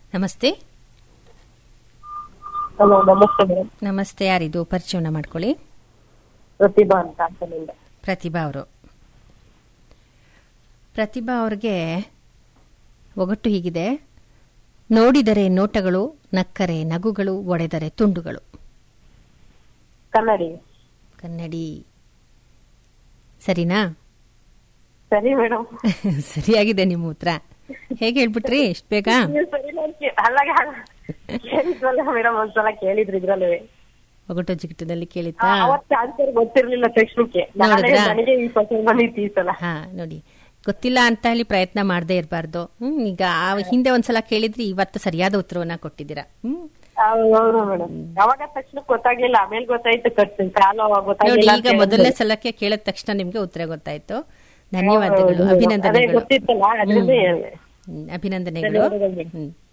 ನಮಸ್ತೆ ಹಲೋ ನಮಸ್ತೆ ಮೇಡಮ್ ನಮಸ್ತೆ ಯಾರಿದು ಪರಿಚಯನ ಮಾಡ್ಕೊಳ್ಳಿ ಪ್ರತಿಭಾ ಅಂತ ಅಂತನಿಂದ ಪ್ರತಿಭಾ ಅವರು ಪ್ರತಿಭಾ ಅವ್ರಿಗೆ ಒಗಟು ಹೀಗಿದೆ ನೋಡಿದರೆ ನೋಟಗಳು ನಕ್ಕರೆ ನಗುಗಳು ಒಡೆದರೆ ತುಂಡುಗಳು ಕನ್ನಡಿ ಕನ್ನಡಿ ಸರಿನಾ ಸರಿ ಮೇಡಮ್ ಸರಿಯಾಗಿದೆ ನಿಮ್ಮ ಉತ್ತರ ಹೇಗೆ ಹೇಳ್ಬಿಟ್ರಿ ಎಷ್ಟು ಬೇಗ ಸರಿ ನೋಡ್ಕಿ- ಅಲ್ಲಾಗ ಕೇಳಿದ್ವಲ್ಲ ಮೇಡಮ್ ಒಂದ್ಸಲ ಕೇಳಿದ್ರು ಇದ್ರಲ್ಲಿ ಒಗಟು ಜಿಗಟದಲ್ಲಿ ಕೇಳಿತಾ ಅವತ್ತು ಆನ್ಸರ್ ಗೊತ್ತಿರ್ಲಿಲ್ಲ ತಕ್ಷಣಕ್ಕೆ ನಾಳೆ ನೋಡಿದ್ರಾ? ನನಗೆ ಈ ಕ್ವಶನ್ ಬಂದಿತ್ತು ಈ ಸಲ ಹಾ ನೋಡಿ ಗೊತ್ತಿಲ್ಲ ಅಂತ ಹೇಳಿ ಪ್ರಯತ್ನ ಮಾಡದೇ ಇರಬಾರ್ದು ಹ್ಮ್ ಈಗ ಆ ಹಿಂದೆ ಒಂದ್ಸಲ ಕೇಳಿದ್ರಿ ಇವತ್ತು ಸರಿಯಾದ ಉತ್ತರವನ್ನ ಕೊಟ್ಟಿದ್ದೀರಾ ಹ್ಮ್ ಹೌದು ಮೇಡಮ್ ಅವಾಗ ತಕ್ಷಣ ಗೊತ್ತಾಗ್ಲಿಲ್ಲ ಆಮೇಲೆ ಗೊತ್ತಾಯ್ತು ಕಟ್ ಕಾಲು ನೋಡಿ ಗೊತ್ತಾಗ್ಲಿಲ್ಲ ಈಗ ಮೊದಲನೇ ಸಲಕ್ಕೆ ಕೇಳಿದ ತಕ್ಷಣ ನಿಮ್ಗೆ ಉತ್ತರ ಗೊತ್ತಾಯ್ತು ಧನ್ಯವಾದಗಳು ಅದೇ ಅಭಿನಂದನೆಗಳು ಗೊತ್ತಿತ್ತಲ್ಲ ಅದ್ರಿಂದ ಹ್ಮ್, ಅಭಿನಂದನೆಗಳು ಧನ್ಯವಾದಗಳು. ಹ್ಮ್